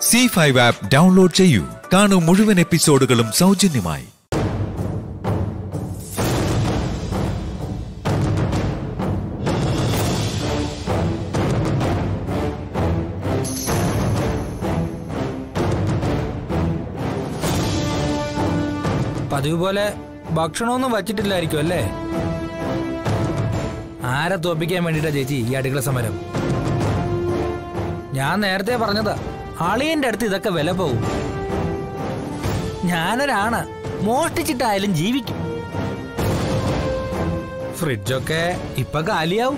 C five app download ചെയ്യൂ കാണൂ മുഴുവൻ എപ്പിസോഡുകളും സൗജന്യമായി പതിവ് പോലെ ഭക്ഷണമൊന്നും വച്ചിട്ടില്ലായിരിക്കും അല്ലേ ആരെ തോപ്പിക്കാൻ വേണ്ടിട്ടാ ചേച്ചി ഈ അടുക്കള സമരം ഞാൻ നേരത്തെ പറഞ്ഞതാ അളിയന്റെ അടുത്ത് ഇതൊക്കെ വില പോകും ഞാനൊരാണ് മോഷ്ടിച്ചിട്ടായാലും ജീവിക്കും ഫ്രിഡ്ജൊക്കെ ഇപ്പൊ കാലിയാവും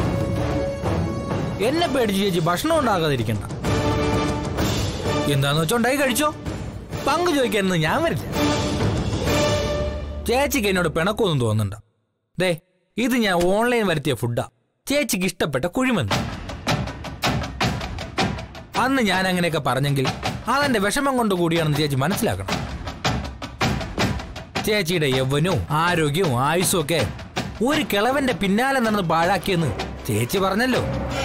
എന്നെ പേടിച്ച് ചേച്ചി ഭക്ഷണം ഉണ്ടാകാതിരിക്കണ്ട എന്താന്ന് വെച്ചാ ഉണ്ടായി കഴിച്ചോ പങ്കു ചോദിക്കാനൊന്നും ഞാൻ വരില്ല ചേച്ചിക്ക് എന്നോട് പിണക്കൊന്നും തോന്നുന്നുണ്ട ദേ ഇത് ഞാൻ ഓൺലൈൻ വരുത്തിയ ഫുഡാ ചേച്ചിക്ക് ഇഷ്ടപ്പെട്ട കുഴിമന്തി അന്ന് ഞാൻ അങ്ങനെയൊക്കെ പറഞ്ഞെങ്കിൽ അതെന്റെ വിഷമം കൊണ്ട് കൂടിയാണെന്ന് ചേച്ചി മനസ്സിലാക്കണം ചേച്ചിയുടെ യൗവനവും ആരോഗ്യവും ആയുസ്സും ഒക്കെ ഒരു കിളവന്റെ പിന്നാലെ നടന്ന് പാഴാക്കിയെന്ന് ചേച്ചി പറഞ്ഞല്ലോ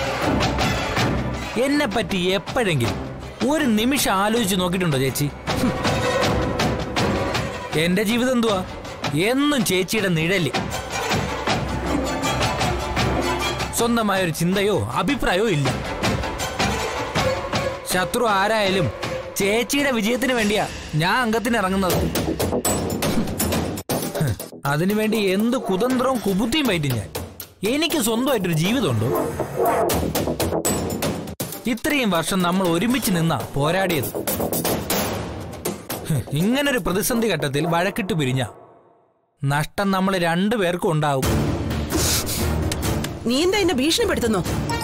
എന്നെ പറ്റി എപ്പോഴെങ്കിലും ഒരു നിമിഷം ആലോചിച്ച് നോക്കിയിട്ടുണ്ടോ ചേച്ചി എന്റെ ജീവിതം എന്തുവാ എന്നും ചേച്ചിയുടെ നിഴല് സ്വന്തമായ ഒരു ചിന്തയോ അഭിപ്രായമോ ഇല്ല ശത്രു ആരായാലും ചേച്ചിയുടെ വിജയത്തിന് വേണ്ടിയാ ഞാൻ അംഗത്തിന് ഇറങ്ങുന്നത് അതിനുവേണ്ടി എന്ത് കുതന്ത്രവും കുബുദ്ധിയും പറ്റും ഞാൻ എനിക്ക് സ്വന്തമായിട്ടൊരു ജീവിതമുണ്ടോ ഇത്രയും വർഷം നമ്മൾ ഒരുമിച്ച് നിന്നാ പോരാടിയത് ഹ്, ഇങ്ങനൊരു പ്രതിസന്ധി ഘട്ടത്തിൽ വഴക്കിട്ട് പിരിഞ്ഞ നഷ്ടം നമ്മൾ രണ്ടുപേർക്കും ഉണ്ടാവും നീ എന്താ എന്നെ ഭീഷണിപ്പെടുത്തുന്നോ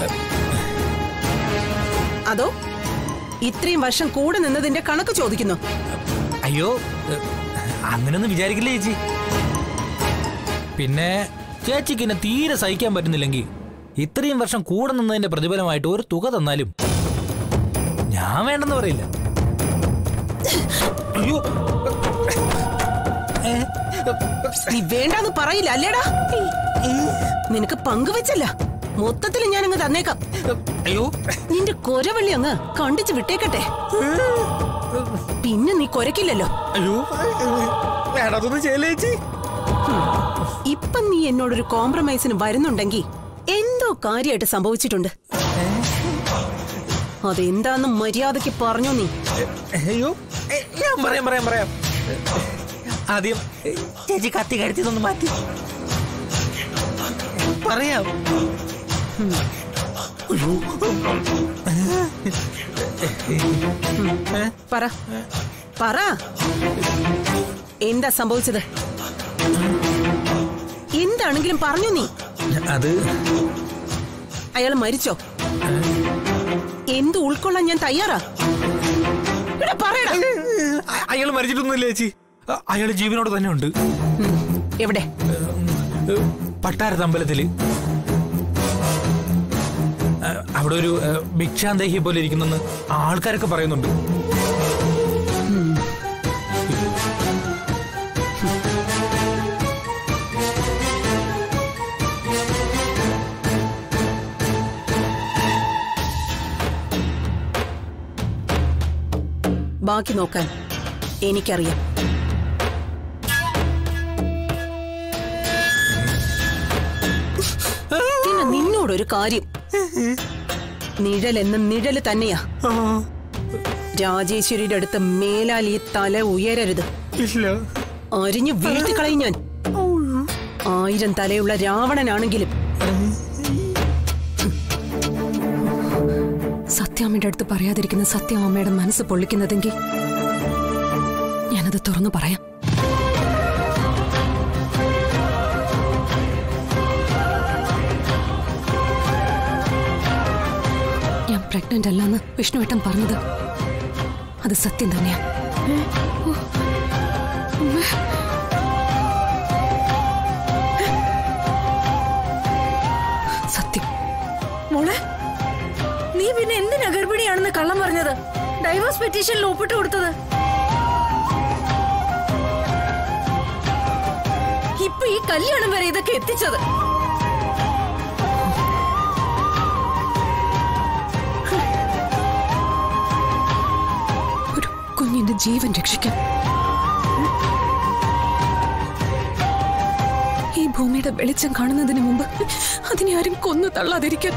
അതോ ഇത്രയും വർഷം കൂടെ നിന്നതിന്റെ കണക്ക് ചോദിക്കുന്നു അയ്യോ ഏ, അങ്ങനൊന്നും വിചാരിക്കില്ല ചേച്ചി പിന്നെ ചേച്ചിക്ക് എന്നെ തീരെ സഹിക്കാൻ പറ്റുന്നില്ലെങ്കിൽ ഇത്രയും വർഷം കൂടെ നിന്നതിന്റെ പ്രതിഫലമായിട്ട് ഒരു തുക തന്നാലും ഞാൻ വേണ്ടെന്ന് പറയില്ല അയ്യോ ഏ, നീ വേണ്ടാന്ന് പറയില്ല അല്ലേടാ നിനക്ക് പങ്കുവെച്ചല്ല മൊത്തത്തിൽ ഞാൻ അങ്ങ് തന്നേക്കാം അയ്യോ നിന്റെ കൊരവള്ളി അങ്ങ് കണ്ടിച്ച് വിട്ടേക്കട്ടെ പിന്നെ നീ കൊരക്കില്ലല്ലോ അയ്യോ വേണ്ടാത്തൊന്നും ചെയ്യല്ലേ ചേച്ചി ഇപ്പൊ നീ എന്നോടൊരു കോംപ്രമൈസിന് വരുന്നുണ്ടെങ്കിൽ എന്തോ കാര്യമായിട്ട് സംഭവിച്ചിട്ടുണ്ട് അതെന്താന്ന് മര്യാദക്ക് പറഞ്ഞോ നീ അയ്യോ ഏ, ഞാൻ പറയാം പറയാം പറയാം ആദ്യം ഏ, ചേച്ചി കത്തി കരുത്തിന്നൊന്ന് മാറ്റി പറയാം അയ്യോ. ഏ, പറ പറ എന്താ സംഭവിച്ചത് എന്താണെങ്കിലും പറഞ്ഞു നീ അത് അയാൾ മരിച്ചോ എന്ത് ഉൾക്കൊള്ളാൻ ഞാൻ തയ്യാറാ എടാ, പറയടാ അ- അയാൾ മരിച്ചിട്ടൊന്നുമില്ല ചേച്ചി അ- അയാൾ ജീവനോട് തന്നെ ഉണ്ട് ഉം, എവിടെ പട്ടാരത്തമ്പലത്തില് ഏ, അവിടെ ഒരു ഏ, ഭിക്ഷാന്തേഹി പോലെ ഇരിക്കുന്നെന്ന് ആൾക്കാരൊക്കെ പറയുന്നുണ്ട് ബാക്കി നോക്കാൻ എനിക്കറിയാം പിന്നെ നിന്നോടൊരു കാര്യം നിഴൽ എന്ന നിഴല് തന്നെയാ രാജേശ്വരിയുടെ അടുത്ത് മേലാൽ ഈ തല ഉയരരുത് ഇല്ല അരിഞ്ഞു വീഴ്ത്തിക്കളയും ഞാൻ ആയിരം തലയുള്ള രാവണനാണെങ്കിലും സത്യാമ്മയുടെ അടുത്ത് പറയാതിരിക്കുന്ന സത്യാമ്മയുടെ മനസ്സ് പൊള്ളിക്കുന്നതെങ്കിൽ ഞാനത് തുറന്നു പറയാം ഞാൻ പ്രഗ്നന്റ് അല്ലെന്ന് വിഷ്ണുവേട്ടൻ പറഞ്ഞത് അത് സത്യം തന്നെയാ സത്യം മോളെ നീ പിന്നെ എന്തിനാ ഗർഭിണിയാണെന്ന് കള്ളം പറഞ്ഞത് ഡൈവേഴ്സ് പെറ്റീഷനിൽ ഒപ്പിട്ട് കൊടുത്തത് ഇപ്പൊ ഈ കല്യാണം വരെ ഇതൊക്കെ എത്തിച്ചത് എന്റെ ജീവൻ രക്ഷിക്കാൻ ഈ ഭൂമിയുടെ വെളിച്ചം കാണുന്നതിന് മുമ്പ് അതിനെ ആരും കൊന്നു തള്ളാതിരിക്കാൻ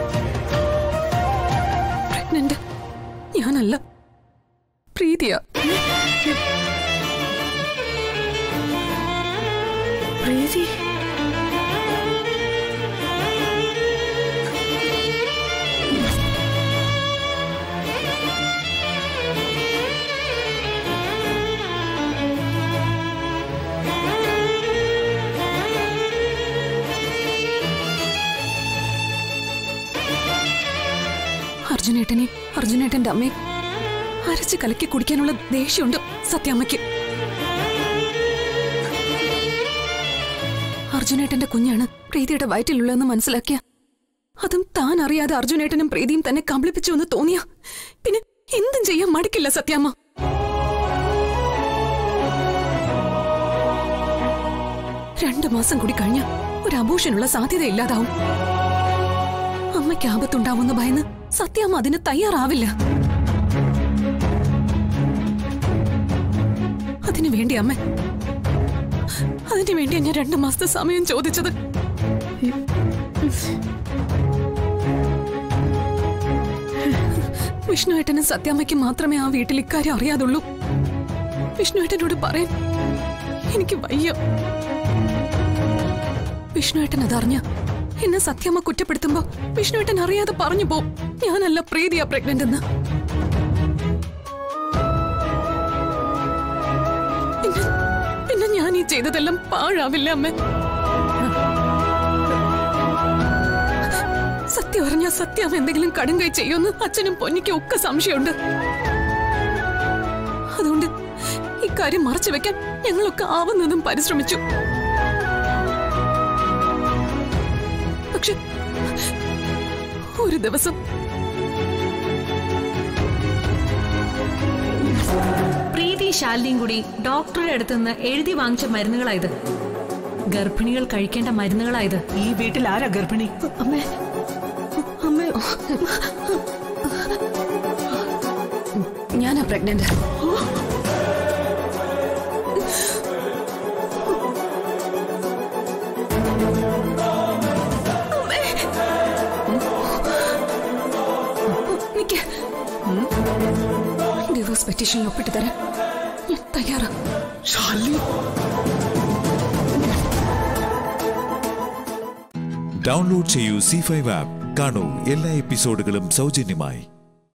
പ്രഗ്നന്റ് ഞാനല്ല പ്രീതിയാ പ്രീതി അർജുനേട്ടനെ അർജുനേട്ടന്റെ അമ്മയും അരച്ച് കലക്കി കുടിക്കാനുള്ള ദേഷ്യമുണ്ട് സത്യാമ്മയ്ക്ക് അർജുനേട്ടന്റെ കുഞ്ഞാണ് പ്രീതിയുടെ വയറ്റിലുള്ളതെന്ന് മനസ്സിലാക്കിയ അതും താൻ അറിയാതെ അർജുനേട്ടനും പ്രീതിയും തന്നെ കബളിപ്പിച്ചു എന്ന് തോന്നിയ പിന്നെ എന്തും ചെയ്യാൻ മടിക്കില്ല സത്യാമ്മ രണ്ടു മാസം കൂടി കഴിഞ്ഞ ഒരു അബൂഷനുള്ള സാധ്യത ഇല്ലാതാവും അമ്മയ്ക്ക് ആപത്തുണ്ടാവുന്ന ഭയന്ന് സത്യാമ്മ അതിന് തയ്യാറാവില്ല അതിനു വേണ്ടി അമ്മ അതിനു വേണ്ടിയാ ഞാൻ രണ്ടു മാസത്തെ സമയം ചോദിച്ചത് വിഷ്ണുവേട്ടനും സത്യാമ്മയ്ക്ക് മാത്രമേ ആ വീട്ടിൽ ഇക്കാര്യം അറിയാതുള്ളൂ വിഷ്ണുവേട്ടനോട് പറയാൻ എനിക്ക് വയ്യ വിഷ്ണുവേട്ടൻ അതറിഞ്ഞ എന്നെ സത്യമ്മ കുറ്റപ്പെടുത്തുമ്പോ വിഷ്ണുവേട്ടൻ അറിയാതെ പറഞ്ഞു പോവും ഞാനല്ല പ്രീതിയാ പ്രഗ്നന്റ് എന്ന് പിന്നെ പിന്നെ ഞാൻ ഈ ചെയ്തതെല്ലാം പാഴാവില്ല അമ്മ സത്യം അറിഞ്ഞ സത്യം എന്തെങ്കിലും കടും കൈ ചെയ്യുമെന്ന് അച്ഛനും പൊന്നിക്കും ഒക്കെ സംശയമുണ്ട് അതുകൊണ്ട് ഇക്കാര്യം മറച്ചു വെക്കാൻ ഞങ്ങളൊക്കെ ആവുന്നതും പരിശ്രമിച്ചു പക്ഷെ ഒരു ദിവസം പ്രീതി ശാലിനിയും കൂടി ഡോക്ടറുടെ അടുത്ത് നിന്ന് എഴുതി വാങ്ങിച്ച മരുന്നുകളായത് ഗർഭിണികൾ കഴിക്കേണ്ട മരുന്നുകളായത് ഈ വീട്ടിൽ ആരാ ഗർഭിണി അമ്മേ അമ്മേ ഞാനാ പ്രഗ്നന്റ് നിക്ക്. ഡിവോഴ്സ് പെറ്റീഷനിൽ ഒപ്പിട്ട് തരാൻ ഞാൻ തയ്യാറാ ഡൗൺലോഡ് ചെയ്യൂ സി ഫൈവ് ആപ്പ് കാണൂ എല്ലാ എപ്പിസോഡുകളും സൗജന്യമായി